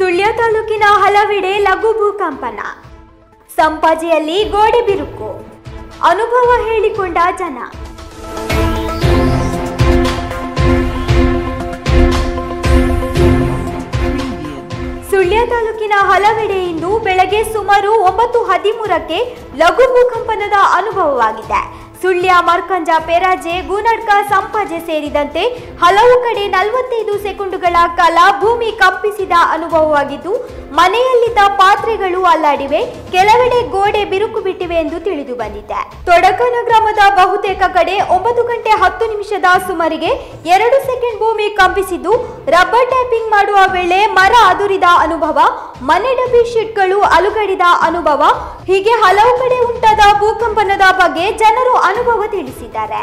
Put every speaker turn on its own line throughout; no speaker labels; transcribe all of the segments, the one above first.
ಸುಳ್ಯ ತಾಲೂಕಿನ ಹಲವೆಡೆ ಲಘು ಭೂಕಂಪನ ಸಂಪಾಜಿಯಲ್ಲಿ ಗೋಡೆ ಬಿರುಕು ಅನುಭವ ಹೇಳಿಕೊಂಡ ಜನ ಸುಳ್ಯ ತಾಲೂಕಿನ ಹಲವೆಡೆ ಇಂದು ಬೆಳಗ್ಗೆ ಸುಮಾರು ಒಂಬತ್ತು ಹದಿಮೂರಕ್ಕೆ ಲಘು ಭೂಕಂಪನದ ಅನುಭವವಾಗಿದೆ ಸುಳ್ಯ ಮರ್ಕಂಜ ಪೆರಾಜೆ ಗುನಡ್ಕ ಸಂಪಾಜೆ ಸೇರಿದಂತೆ ಹಲವು ಕಡೆ ನಲವತ್ತೈದು ಸೆಕೆಂಡುಗಳ ಕಾಲ ಭೂಮಿ ಕಂಪಿಸಿದ ಅನುಭವವಾಗಿದ್ದು ಮನೆಯಲ್ಲಿದ್ದ ಪಾತ್ರೆಗಳು ಅಲ್ಲಾಡಿವೆ ಕೆಲವೆಡೆ ಗೋಡೆ ಬಿರುಕು ಬಿಟ್ಟಿವೆ ಎಂದು ತಿಳಿದು ಬಂದಿದೆ ತೊಡಕನ ಗ್ರಾಮದ ಬಹುತೇಕ ಕಡೆ ಒಂಬತ್ತು ಗಂಟೆ ಹತ್ತು ನಿಮಿಷದ ಸುಮಾರಿಗೆ ಎರಡು ಸೆಕೆಂಡ್ ಭೂಮಿ ಕಂಪಿಸಿದ್ದು ರಬ್ಬರ್ ಟ್ಯಾಪಿಂಗ್ ಮಾಡುವ ವೇಳೆ ಮರ ಅದುರಿದ ಅನುಭವ ಮನೆ ಡಬ್ಬಿ ಶೀಟ್ಗಳು ಅಲುಗಡಿದ ಅನುಭವ ಹೀಗೆ ಹಲವು ಕಡೆ ಉಂಟಾದ ಭೂಕಂಪನದ ಬಗ್ಗೆ ಜನರು ಅನುಭವ ತಿಳಿಸಿದ್ದಾರೆ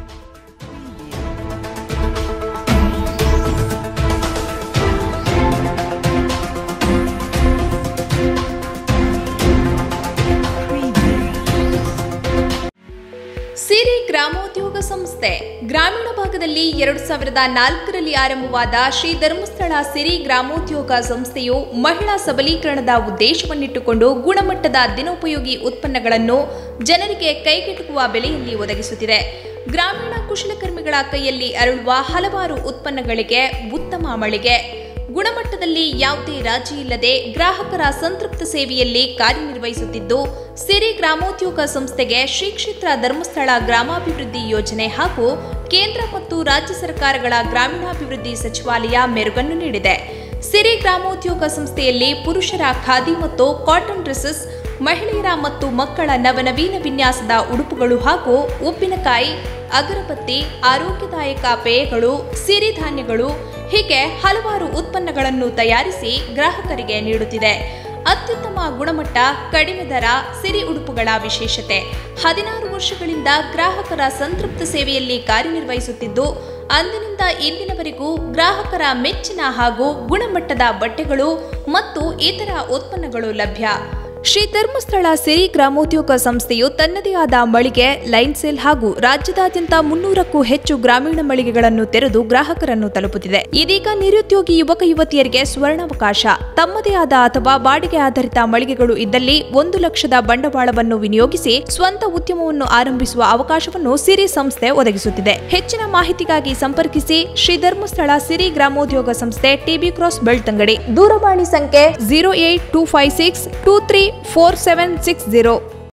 ಸಿರಿ ಗ್ರಾಮೋದ್ಯೋಗ ಸಂಸ್ಥೆ ಗ್ರಾಮೀಣ ಭಾಗದಲ್ಲಿ ಎರಡು ಸಾವಿರದ ನಾಲ್ಕರಲ್ಲಿ ಆರಂಭವಾದ ಶ್ರೀ ಧರ್ಮಸ್ಥಳ ಸಿರಿ ಗ್ರಾಮೋದ್ಯೋಗ ಸಂಸ್ಥೆಯು ಮಹಿಳಾ ಸಬಲೀಕರಣದ ಉದ್ದೇಶವನ್ನಿಟ್ಟುಕೊಂಡು ಗುಣಮಟ್ಟದ ದಿನೋಪಯೋಗಿ ಉತ್ಪನ್ನಗಳನ್ನು ಜನರಿಗೆ ಕೈಗೆಟುಕುವ ಬೆಲೆಯಲ್ಲಿ ಒದಗಿಸುತ್ತಿದೆ ಗ್ರಾಮೀಣ ಕುಶಲಕರ್ಮಿಗಳ ಕೈಯಲ್ಲಿ ಅರಳುವ ಹಲವಾರು ಉತ್ಪನ್ನಗಳಿಗೆ ಉತ್ತಮ ಮಳಿಗೆ ಗುಣಮಟ್ಟದಲ್ಲಿ ಯಾವುದೇ ರಾಜಿ ಇಲ್ಲದೆ ಗ್ರಾಹಕರ ಸಂತೃಪ್ತ ಸೇವೆಯಲ್ಲಿ ಕಾರ್ಯನಿರ್ವಹಿಸುತ್ತಿದ್ದು ಸಿರಿ ಗ್ರಾಮೋದ್ಯೋಗ ಸಂಸ್ಥೆಗೆ ಶ್ರೀ ಕ್ಷೇತ್ರ ಧರ್ಮಸ್ಥಳ ಗ್ರಾಮಾಭಿವೃದ್ಧಿ ಯೋಜನೆ ಹಾಗೂ ಕೇಂದ್ರ ಮತ್ತು ರಾಜ್ಯ ಸರ್ಕಾರಗಳ ಗ್ರಾಮೀಣಾಭಿವೃದ್ಧಿ ಸಚಿವಾಲಯ ಮೆರುಗನ್ನು ನೀಡಿದೆ ಸಿರಿ ಗ್ರಾಮೋದ್ಯೋಗ ಸಂಸ್ಥೆಯಲ್ಲಿ ಪುರುಷರ ಖಾದಿ ಮತ್ತು ಕಾಟನ್ ಡ್ರೆಸ್ಸಸ್ ಮಹಿಳೆಯರ ಮತ್ತು ಮಕ್ಕಳ ನವನವೀನ ವಿನ್ಯಾಸದ ಉಡುಪುಗಳು ಹಾಗೂ ಉಪ್ಪಿನಕಾಯಿ ಅಗರಬತ್ತಿ ಆರೋಗ್ಯದಾಯಕ ಪೇಯಗಳು ಸಿರಿಧಾನ್ಯಗಳು ಹೀಗೆ ಹಲವಾರು ಉತ್ಪನ್ನಗಳನ್ನು ತಯಾರಿಸಿ ಗ್ರಾಹಕರಿಗೆ ನೀಡುತ್ತಿದೆ ಅತ್ಯುತ್ತಮ ಗುಣಮಟ್ಟ ಕಡಿಮೆ ದರ ಸಿರಿ ಉಡುಪುಗಳ ವಿಶೇಷತೆ ಹದಿನಾರು ವರ್ಷಗಳಿಂದ ಗ್ರಾಹಕರ ಸಂತೃಪ್ತ ಸೇವೆಯಲ್ಲಿ ಕಾರ್ಯನಿರ್ವಹಿಸುತ್ತಿದ್ದು ಅಂದಿನಿಂದ ಇಂದಿನವರೆಗೂ ಗ್ರಾಹಕರ ಮೆಚ್ಚಿನ ಹಾಗೂ ಗುಣಮಟ್ಟದ ಬಟ್ಟೆಗಳು ಮತ್ತು ಇತರ ಉತ್ಪನ್ನಗಳು ಲಭ್ಯ ಶ್ರೀ ಧರ್ಮಸ್ಥಳ ಸಿರಿ ಗ್ರಾಮೋದ್ಯೋಗ ಸಂಸ್ಥೆಯು ತನ್ನದೇ ಆದ ಮಳಿಗೆ ಲೈನ್ ಸೇಲ್ ಹಾಗೂ ರಾಜ್ಯದಾದ್ಯಂತ ಮುನ್ನೂರಕ್ಕೂ ಹೆಚ್ಚು ಗ್ರಾಮೀಣ ಮಳಿಗೆಗಳನ್ನು ತೆರೆದು ಗ್ರಾಹಕರನ್ನು ತಲುಪುತ್ತಿದೆ ಇದೀಗ ನಿರುದ್ಯೋಗಿ ಯುವಕ ಯುವತಿಯರಿಗೆ ಸ್ವರ್ಣಾವಕಾಶ ತಮ್ಮದೇ ಆದ ಅಥವಾ ಬಾಡಿಗೆ ಆಧಾರಿತ ಮಳಿಗೆಗಳು ಇದ್ದಲ್ಲಿ ಒಂದು ಲಕ್ಷದ ಬಂಡವಾಳವನ್ನು ವಿನಿಯೋಗಿಸಿ ಸ್ವಂತ ಉದ್ಯಮವನ್ನು ಆರಂಭಿಸುವ ಅವಕಾಶವನ್ನು ಸಿರಿ ಸಂಸ್ಥೆ ಒದಗಿಸುತ್ತಿದೆ ಹೆಚ್ಚಿನ ಮಾಹಿತಿಗಾಗಿ ಸಂಪರ್ಕಿಸಿ ಶ್ರೀ ಧರ್ಮಸ್ಥಳ ಸಿರಿ ಗ್ರಾಮೋದ್ಯೋಗ ಸಂಸ್ಥೆ ಟಿಬಿ ಕ್ರಾಸ್ ಬೆಳ್ತಂಗಡಿ ದೂರವಾಣಿ ಸಂಖ್ಯೆ zero eight two five six two three four seven six zero